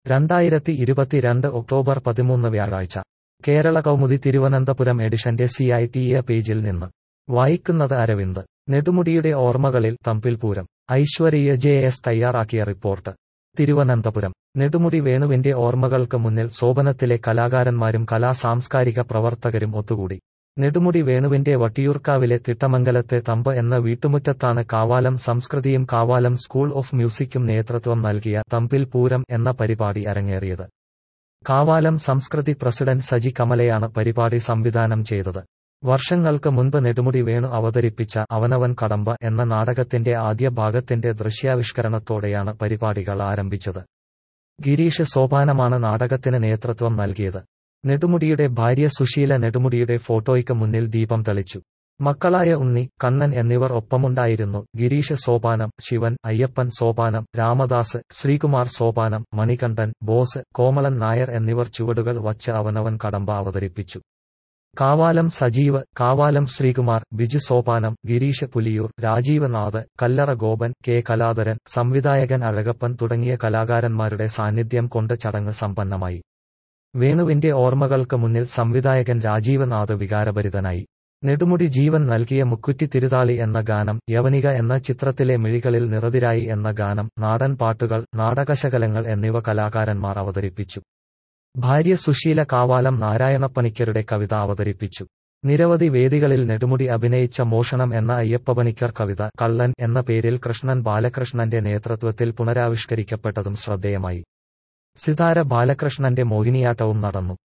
രണ്ടായിരത്തി ഇരുപത്തിരണ്ട് ഒക്ടോബർ പതിമൂന്ന് വ്യാഴാഴ്ച കേരള കൗമുദി തിരുവനന്തപുരം എഡിഷന്റെ സി ഐ ടി എ പേജിൽ നിന്ന് വായിക്കുന്നത് അരവിന്ദ് നെടുമുടിയുടെ ഓർമ്മകളിൽ തമ്പിൽ പൂരം ഐശ്വര്യ ജെ എസ് തയ്യാറാക്കിയ റിപ്പോർട്ട് തിരുവനന്തപുരം നെടുമുടി വേണുവിന്റെ ഓർമ്മകൾക്ക് മുന്നിൽ സോപനത്തിലെ കലാകാരന്മാരും കലാ സാംസ്കാരിക പ്രവർത്തകരും ഒത്തുകൂടി നെടുമുടി വേണുവിന്റെ വട്ടിയൂർക്കാവിലെ തിട്ടമംഗലത്തെ തമ്പ് എന്ന വീട്ടുമുറ്റത്താണ് കാവാലം സംസ്കൃതിയും കാവാലം സ്കൂൾ ഓഫ് മ്യൂസിക്കും നേതൃത്വം നൽകിയ തമ്പിൽ പൂരം എന്ന പരിപാടി അരങ്ങേറിയത് കാവാലം സംസ്കൃതി പ്രസിഡന്റ് സജി കമലയാണ് പരിപാടി സംവിധാനം ചെയ്തത് വർഷങ്ങൾക്ക് മുൻപ് നെടുമുടി വേണു അവതരിപ്പിച്ച അവനവൻ കടമ്പ എന്ന നാടകത്തിന്റെ ആദ്യ ഭാഗത്തിന്റെ ദൃശ്യാവിഷ്കരണത്തോടെയാണ് പരിപാടികൾ ആരംഭിച്ചത് ഗിരീഷ് സോപാനമാണ് നാടകത്തിന് നേതൃത്വം നൽകിയത് നെടുമുടിയുടെ ഭാര്യ സുശീല നെടുമുടിയുടെ ഫോട്ടോയ്ക്ക് മുന്നിൽ ദീപം തെളിച്ചു മക്കളായ ഉണ്ണി കണ്ണൻ എന്നിവർ ഒപ്പമുണ്ടായിരുന്നു ഗിരീഷ് സോപാനം ശിവൻ അയ്യപ്പൻ സോപാനം രാമദാസ് ശ്രീകുമാർ സോപാനം മണികണ്ഠൻ ബോസ് കോമളൻ നായർ എന്നിവർ ചുവടുകൾ വച്ച് അവനവൻ കടമ്പ അവതരിപ്പിച്ചു കാവാലം സജീവ് കാവാലം ശ്രീകുമാർ ബിജു സോപാനം ഗിരീഷ് പുലിയൂർ രാജീവ് നാഥ് കല്ലറ ഗോപൻ കെ കലാധരൻ സംവിധായകൻ അഴകപ്പൻ തുടങ്ങിയ കലാകാരന്മാരുടെ സാന്നിധ്യം കൊണ്ട് ചടങ്ങ് സമ്പന്നമായി വേണുവിന്റെ ഓർമ്മകൾക്ക് മുന്നിൽ സംവിധായകൻ രാജീവ് നാഥ് വികാരഭരിതനായി നെടുമുടി ജീവൻ നൽകിയ മുക്കുറ്റി തിരുതാളി എന്ന ഗാനം യവനിക എന്ന ചിത്രത്തിലെ മിഴികളിൽ നിറതിരായി എന്ന ഗാനം നാടൻ പാട്ടുകൾ നാടകശകലങ്ങൾ എന്നിവ കലാകാരന്മാർ അവതരിപ്പിച്ചു ഭാര്യ സുശീല കാവാലം നാരായണപ്പണിക്കരുടെ കവിത അവതരിപ്പിച്ചു നിരവധി വേദികളിൽ നെടുമുടി അഭിനയിച്ച മോഷണം എന്ന അയ്യപ്പപണിക്കർ കവിത കള്ളൻ എന്ന പേരിൽ കൃഷ്ണൻ ബാലകൃഷ്ണന്റെ നേതൃത്വത്തിൽ പുനരാവിഷ്കരിക്കപ്പെട്ടതും ശ്രദ്ധേയമായി സിതാര ബാലകൃഷ്ണന്റെ മോഹിനിയാട്ടവും നടന്നു